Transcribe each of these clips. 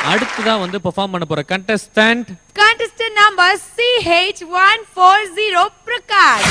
அடுத்ததா வந்து பெர்ஃபார்ம் பண்ண போற contestant Contestant number CH140 Prakash.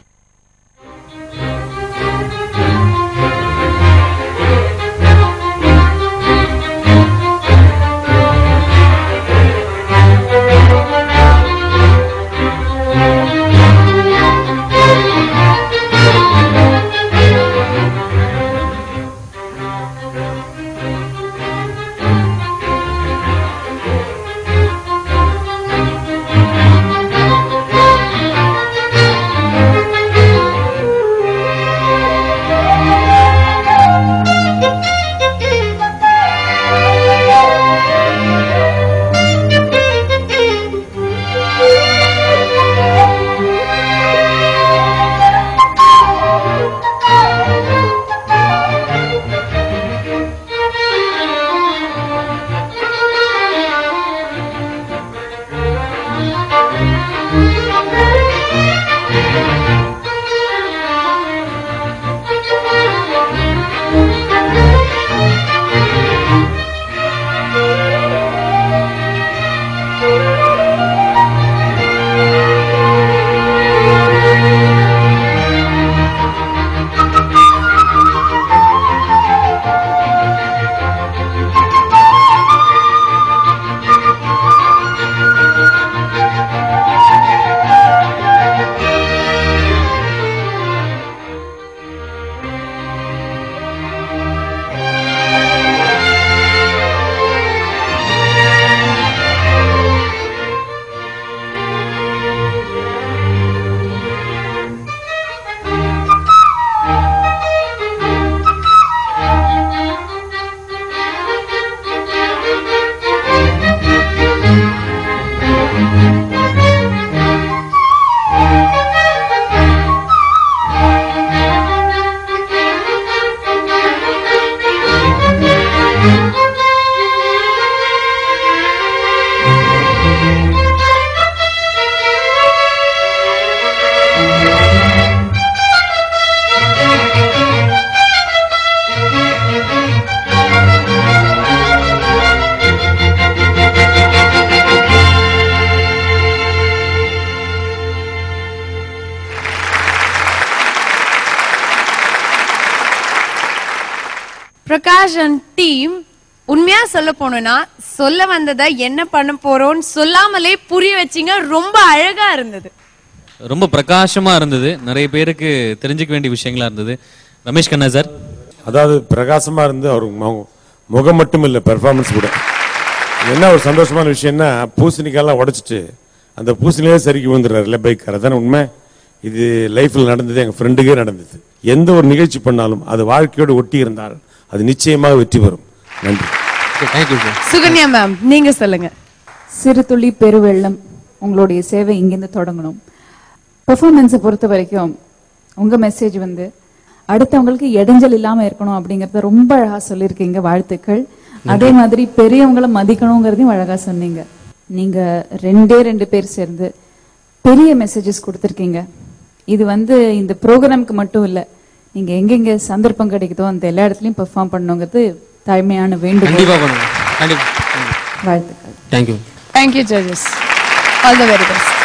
Prakash and team உண்மையா சொல்ல போனோம்னா சொல்ல வந்ததை என்ன பண்ண போறோம்னு சொல்லாமலே புரிய வச்சீங்க ரொம்ப அழகா இருந்தது ரொம்ப பிரகாசமா இருந்தது நிறைய பேருக்கு தெரிஞ்சுக்க வேண்டிய விஷயங்களா இருந்தது ரமேஷ் கண்ணா சார் அதாவது பிரகாசமா இருந்து அவர் மு- முகம் மட்டும் இல்லை பெர்ஃபார்மன்ஸ் கூட என்ன ஒரு சந்தோஷமான விஷயம்னா பூசணிக்காயெல்லாம் உடைச்சிட்டு அந்த பூசணிலே சரிக்கு விழுந்துடுறாரு பைக் அதான உண்மை இது லைஃப்ல நடந்தது எங்க ஃப்ரெண்டுக்கே நடந்தது எந்த ஒரு நிகழ்ச்சி பண்ணாலும் அது வாழ்க்கையோடு ஒட்டி இருந்தால் அது நிச்சயமாக வெற்றி பெறும் நன்றி தேங்க்யூ சார் சுகன்யா மேம் நீங்க சொல்லுங்க சிறு துளி பெருவெள்ளம் உங்களுடைய சேவை இங்கிருந்து தொடங்கணும் பெர்ஃபார்மன்ஸை பொறுத்த வரைக்கும் உங்க மெசேஜ் வந்து அடுத்தவங்களுக்கு இடைஞ்சல் இல்லாம இருக்கணும் அப்படிங்கறத ரொம்ப அழகா சொல்லியிருக்கீங்க வாழ்த்துக்கள் அதே மாதிரி பெரியவங்களை மதிக்கணுங்கிறதையும் அழகா சொன்னீங்க நீங்க ரெண்டே ரெண்டு பேர் சேர்ந்து பெரிய மெசேஜஸ் கொடுத்துருக்கீங்க இது வந்து இந்த ப்ரோக்ராம்க்கு மட்டும் இல்ல நீங்க எங்கெங்க சந்தர்ப்பம் கிடைக்குதோ அந்த எல்லா இடத்துலயும் பெர்ஃபார்ம் பண்ணணுங்கிறது தாழ்மையான வேண்டுகோள் கண்டிப்பா பண்ணுங்க கண்டிப்பா வாழ்த்துக்கள் thank you thank you judges all the very best